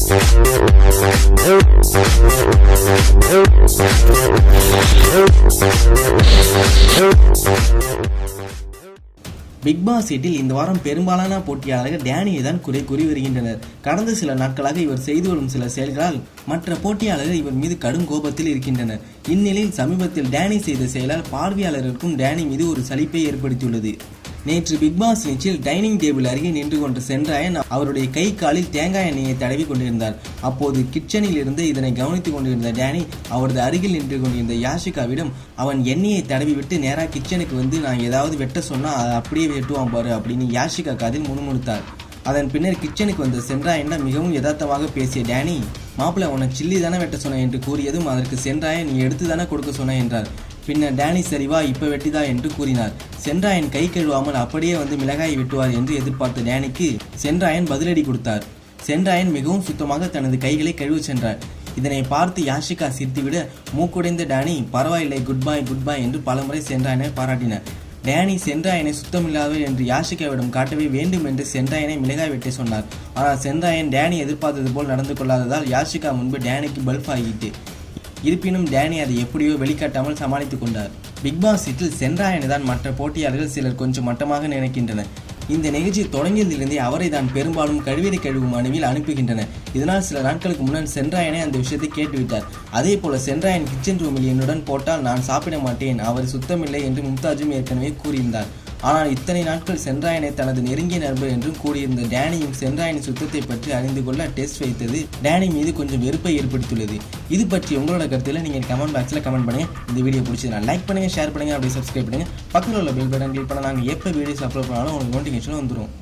big pass எட்டில் இந்த வாரம் பெரும்பாலான போட்டியாளர்கள் டேனியை தான் குறை கூறி வருகின்றனர் கடந்த சில நாட்களாக இவர் செய்து வரும் சில செயல்களால் மற்ற போட்டியாளர்கள் இவர் மீது கடும் கோபத்தில் இருக்கின்றனர் இந்நிலையில் சமீபத்தில் டேனி செய்த செயலால் பார்வையாளருக்கும் டேனி மீது ஒரு சலிப்பை ஏற்படுத்தியுள்ளது நேற்று பிக் பாஸ் நிகழ்ச்சியில் டைனிங் டேபிள் அருகே நின்று கொண்ட சென்றாயன் அவருடைய கை காலில் தேங்காய் எண்ணெயை தடவி கொண்டிருந்தார் அப்போது கிச்சனில் இருந்து இதனை கவனித்துக் கொண்டிருந்த டேனி அவரது அருகில் நின்று கொண்டிருந்த யாஷிகாவிடம் அவன் எண்ணெயை தடவி விட்டு நேரா கிச்சனுக்கு வந்து நான் ஏதாவது வெட்ட சொன்னா அதை அப்படியே வெட்டுவான் பாரு அப்படின்னு யாஷிகா காதில் முணுமுணுத்தார் அதன் பின்னர் கிச்சனுக்கு வந்த சென்றாயனிடம் மிகவும் யதார்த்தமாக பேசிய டேனி மாப்பிள்ளை உனக்கு சில்லி தானே வெட்ட சொன்ன என்று கூறியதும் அதற்கு சென்றாயன் நீ எடுத்து தானே கொடுக்க சொன்ன என்றார் பின்னர் டேனி சரிவா இப்ப வெட்டிதா என்று கூறினார் சென்றாயன் கை கழுவாமல் அப்படியே வந்து மிளகாய் வெட்டுவார் என்று எதிர்பார்த்த டேனிக்கு சென்றாயன் பதிலடி கொடுத்தார் சென்றாயன் மிகவும் சுத்தமாக தனது கைகளை கழுவ சென்றார் இதனை பார்த்து யாஷிகா சிரித்துவிட மூக்குடைந்த டேனி பரவாயில்லை குட் பாய் குட் பாய் என்று பலமுறை சென்றாயனை பாராட்டினார் டேனி சென்றாயனை சுத்தமில்லாதவர் என்று யாஷிகாவிடம் காட்டவே வேண்டும் என்று சென்றாயனை மிளகாய் வெட்ட சொன்னார் ஆனால் சென்றாயன் டேனி எதிர்பார்த்தது போல் நடந்து கொள்ளாததால் யாஷிகா முன்பு டேனிக்கு பல்ப் ஆகிட்டு இருப்பினும் டேனி அதை எப்படியோ வெளிக்காட்டாமல் சமாளித்துக் கொண்டார் பிக் பாஸ் சீட்டில் சென்றாயனை தான் மற்ற போட்டியாளர்கள் சிலர் கொஞ்சம் மட்டமாக நினைக்கின்றனர் இந்த நிகழ்ச்சி தொடங்கியதிலிருந்தே அவரை தான் பெரும்பாலும் கழுவிலை கழுவும் அணுவில் அனுப்புகின்றனர் இதனால் சில நாட்களுக்கு முன்னர் சென்றாயனை அந்த விஷயத்தை கேட்டுவிட்டார் அதே போல சென்றாயன் கிச்சன் ரூமில் என்னுடன் போட்டால் நான் சாப்பிட மாட்டேன் அவர் சுத்தமில்லை என்று மும்தாஜும் ஏற்கனவே கூறியிருந்தார் ஆனால் இத்தனை நாட்கள் சென்றாயனை தனது நெருங்கிய நண்பர் என்றும் கூறியிருந்த டேனியும் சென்றாயனின் சுத்தத்தை பற்றி அறிந்து கொள்ள டெஸ்ட் வைத்தது டேனி மீது கொஞ்சம் வெறுப்பை ஏற்படுத்தியுள்ளது இது பற்றி உங்களோட கருத்துல நீங்கள் கமெண்ட் பாக்ஸில் கமெண்ட் பண்ணுங்க இந்த வீடியோ பிடிச்சதுனா லைக் பண்ணுங்க ஷேர் பண்ணுங்க அப்படியே சப்ஸ்கிரைப் பண்ணுங்க பக்கத்தில் உள்ள பெல் பட்டன் கிளிக் பண்ண நாங்கள் எப்போ வீடியோஸ் அப்லோட் பண்ணாலும் உங்களுக்கு நோட்டிஃபிகேஷன் வந்துடும்